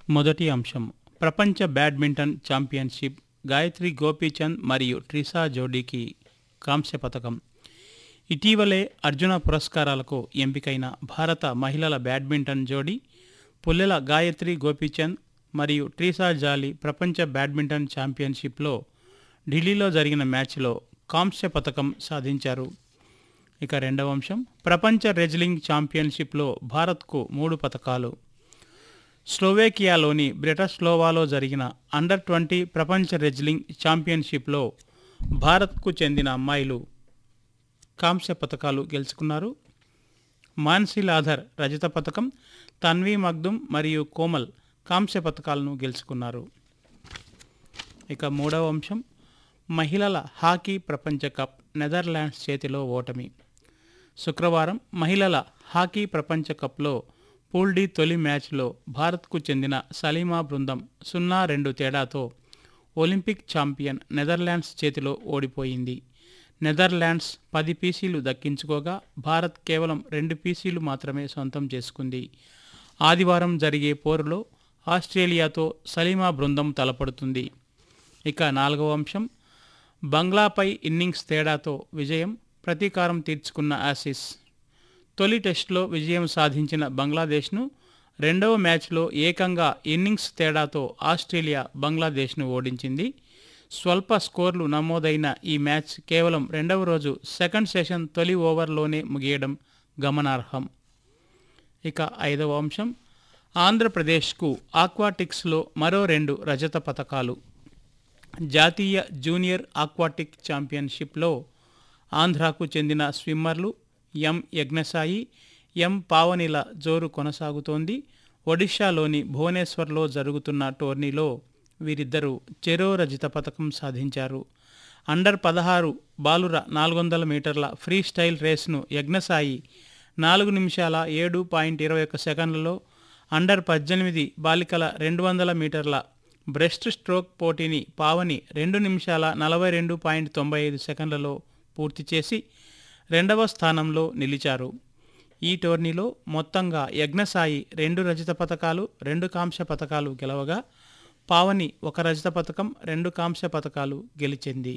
మొదటి అంశం ప్రపంచ బ్యాడ్మింటన్ ఛాంపియన్షిప్ గాయత్రి గోపీచంద్ మరియు ట్రిసా జోడీకి కాంస్య పథకం ఇటీవలే అర్జున పురస్కారాలకు ఎంపికైన భారత మహిళల బ్యాడ్మింటన్ జోడీ పుల్లెల గాయత్రి గోపీచంద్ మరియు ట్రీసా జాలి ప్రపంచ బ్యాడ్మింటన్ ఛాంపియన్షిప్లో ఢిల్లీలో జరిగిన మ్యాచ్లో కాంస్య పథకం సాధించారు ఇక రెండవ అంశం ప్రపంచ రెజ్లింగ్ ఛాంపియన్షిప్లో భారత్కు మూడు పథకాలు స్లోవేకియాలోని బ్రిటస్లోవాలో జరిగిన అండర్ ట్వంటీ ప్రపంచ రెజ్లింగ్ ఛాంపియన్షిప్లో భారత్కు చెందిన అమ్మాయిలు కాంస్య పథకాలు గెలుచుకున్నారు మాన్సీ లాథర్ రజత పథకం తన్వీ మగ్దుమ్ మరియు కోమల్ కాంస్య పథకాలను గెలుచుకున్నారు ఇక మూడవ అంశం మహిళల హాకీ ప్రపంచ కప్ నెదర్లాండ్స్ చేతిలో ఓటమి శుక్రవారం మహిళల హాకీ ప్రపంచ కప్లో పూల్ డి తొలి మ్యాచ్లో భారత్కు చెందిన సలీమా బృందం సున్నా రెండు తేడాతో ఒలింపిక్ ఛాంపియన్ నెదర్లాండ్స్ చేతిలో ఓడిపోయింది నెదర్లాండ్స్ పది పీసీలు దక్కించుకోగా భారత్ కేవలం రెండు పీసీలు మాత్రమే సొంతం చేసుకుంది ఆదివారం జరిగే పోరులో ఆస్ట్రేలియాతో సలీమా బృందం తలపడుతుంది ఇక నాలుగవ అంశం బంగ్లాపై ఇన్నింగ్స్ తేడాతో విజయం ప్రతీకారం తీర్చుకున్న ఆసిస్ తొలి టెస్టులో విజయం సాధించిన బంగ్లాదేశ్ను రెండవ మ్యాచ్లో ఏకంగా ఇన్నింగ్స్ తేడాతో ఆస్ట్రేలియా బంగ్లాదేశ్ను ఓడించింది స్వల్ప స్కోర్లు నమోదైన ఈ మ్యాచ్ కేవలం రెండవ రోజు సెకండ్ సెషన్ తొలి ఓవర్లోనే ముగియడం గమనార్హం ఇక ఐదవ అంశం ఆంధ్రప్రదేశ్కు ఆక్వాటిక్స్లో మరో రెండు రజత పథకాలు జాతీయ జూనియర్ ఆక్వాటిక్ ఛాంపియన్షిప్లో ఆంధ్రాకు చెందిన స్విమ్మర్లు ఎం యజ్ఞసాయి ఎం పావనిల జోరు కొనసాగుతోంది ఒడిశాలోని భువనేశ్వర్లో జరుగుతున్న టోర్నీలో వీరిద్దరూ చెరో రజిత పథకం సాధించారు అండర్ పదహారు బాలుర నాలుగు వందల మీటర్ల ఫ్రీ స్టైల్ రేస్ను యజ్ఞసాయి నాలుగు నిమిషాల ఏడు పాయింట్ ఇరవై ఒక్క సెకండ్లలో అండర్ పద్దెనిమిది బాలికల రెండు వందల మీటర్ల బ్రెస్ట్ స్ట్రోక్ పోటీని పావని రెండు నిమిషాల నలభై రెండు పాయింట్ తొంభై ఐదు సెకండ్లలో పూర్తి చేసి రెండవ స్థానంలో నిలిచారు ఈ టోర్నీలో మొత్తంగా యజ్ఞసాయి రెండు రజత పథకాలు రెండు కాంస్య పథకాలు గెలవగా పావని ఒక రజత పథకం రెండు కాంస్య పథకాలు గెలిచింది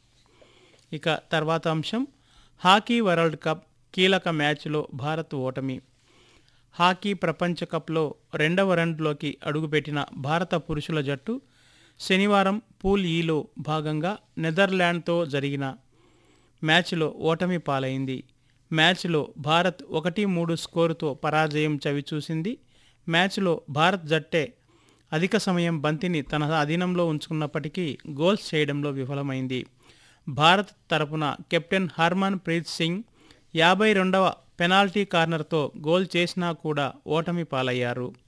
ఇక తర్వాత అంశం హాకీ వరల్డ్ కప్ కీలక మ్యాచ్లో భారత్ ఓటమి హాకీ ప్రపంచ కప్లో రెండవ రౌండ్లోకి అడుగుపెట్టిన భారత పురుషుల జట్టు శనివారం పూల్ ఈలో భాగంగా నెదర్లాండ్తో జరిగిన మ్యాచ్లో ఓటమి పాలైంది మ్యాచ్లో భారత్ ఒకటి మూడు స్కోరుతో పరాజయం చవిచూసింది మ్యాచ్లో భారత్ జట్టే అధిక సమయం బంతిని తన అధీనంలో ఉంచుకున్నప్పటికీ గోల్స్ చేయడంలో విఫలమైంది భారత్ తరపున కెప్టెన్ హర్మన్ ప్రీత్ సింగ్ యాభై రెండవ పెనాల్టీ కార్నర్తో గోల్ చేసినా కూడా ఓటమి పాలయ్యారు